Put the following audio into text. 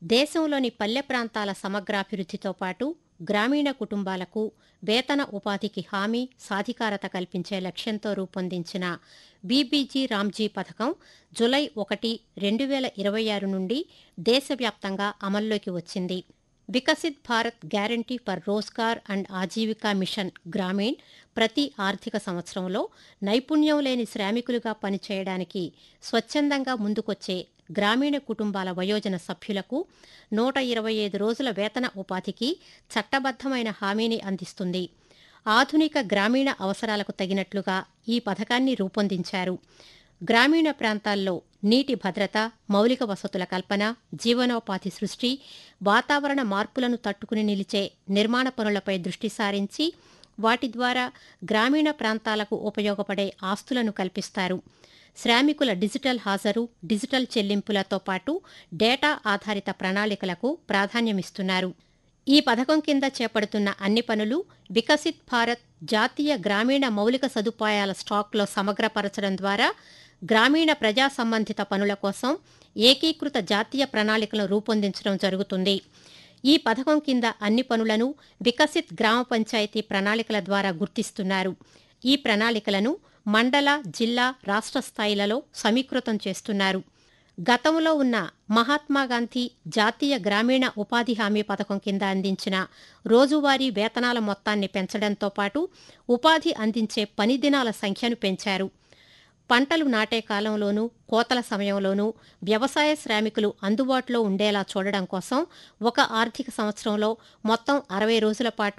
దేశంలోని పల్లె ప్రాంతాల సమగ్రాభివృద్ధితో పాటు గ్రామీణ కుటుంబాలకు వేతన ఉపాధికి హామీ సాధికారత కల్పించే లక్ష్యంతో రూపొందించిన బీబీజీ రామ్జీ పథకం జులై ఒకటి రెండు వేల ఇరవై ఆరు నుండి దేశవ్యాప్తంగా అమల్లోకి వచ్చింది Viksit Bharat guarantee for Rozgar and Ajeevika mission Grameen ప్రతి ఆర్థిక సంవత్సరంలో నైపుణ్యం లేని శ్రామికులుగా పనిచేయడానికి స్వచ్ఛందంగా ముందుకొచ్చే గ్రామీణ కుటుంబాల వయోజన సభ్యులకు నూట ఇరవై ఐదు రోజుల వేతన ఉపాధికి చట్టబద్దమైన హామీని అందిస్తుంది ఆధునిక గ్రామీణ అవసరాలకు తగినట్లుగా ఈ పథకాన్ని రూపొందించారు గ్రామీణ ప్రాంతాల్లో నీటి భద్రత మౌలిక వసతుల కల్పన జీవనోపాధి సృష్టి వాతావరణ మార్పులను తట్టుకుని నిలిచే నిర్మాణ పనులపై దృష్టి సారించి వాటి ద్వారా గ్రామీణ ప్రాంతాలకు ఉపయోగపడే ఆస్తులను కల్పిస్తారు శ్రామికుల డిజిటల్ హాజరు డిజిటల్ చెల్లింపులతో పాటు డేటా ఆధారిత ప్రణాళికలకు ప్రాధాన్యమిస్తున్నారు ఈ పథకం కింద చేపడుతున్న అన్ని పనులు వికసిత్ భారత్ జాతీయ గ్రామీణ మౌలిక సదుపాయాల స్టాక్లో సమగ్రపరచడం ద్వారా గ్రామీణ ప్రజా సంబంధిత పనుల కోసం ఏకీకృత జాతీయ ప్రణాళికలను రూపొందించడం జరుగుతుంది ఈ పథకం కింద అన్ని పనులను వికసిత్ గ్రామ పంచాయతీ ప్రణాళికల ద్వారా గుర్తిస్తున్నారు ఈ ప్రణాళికలను మండల జిల్లా రాష్ట్ర స్థాయిలలో సమీకృతం చేస్తున్నారు గతంలో ఉన్న మహాత్మాగాంధీ జాతీయ గ్రామీణ ఉపాధి హామీ పథకం కింద అందించిన రోజువారీ వేతనాల మొత్తాన్ని పెంచడంతో పాటు ఉపాధి అందించే పని దినాల సంఖ్యను పెంచారు పంటలు నాటే కాలంలోనూ కోతల సమయంలోనూ వ్యవసాయ శ్రామికులు అందుబాటులో ఉండేలా చూడడం కోసం ఒక ఆర్థిక సంవత్సరంలో మొత్తం అరవై రోజుల పాటు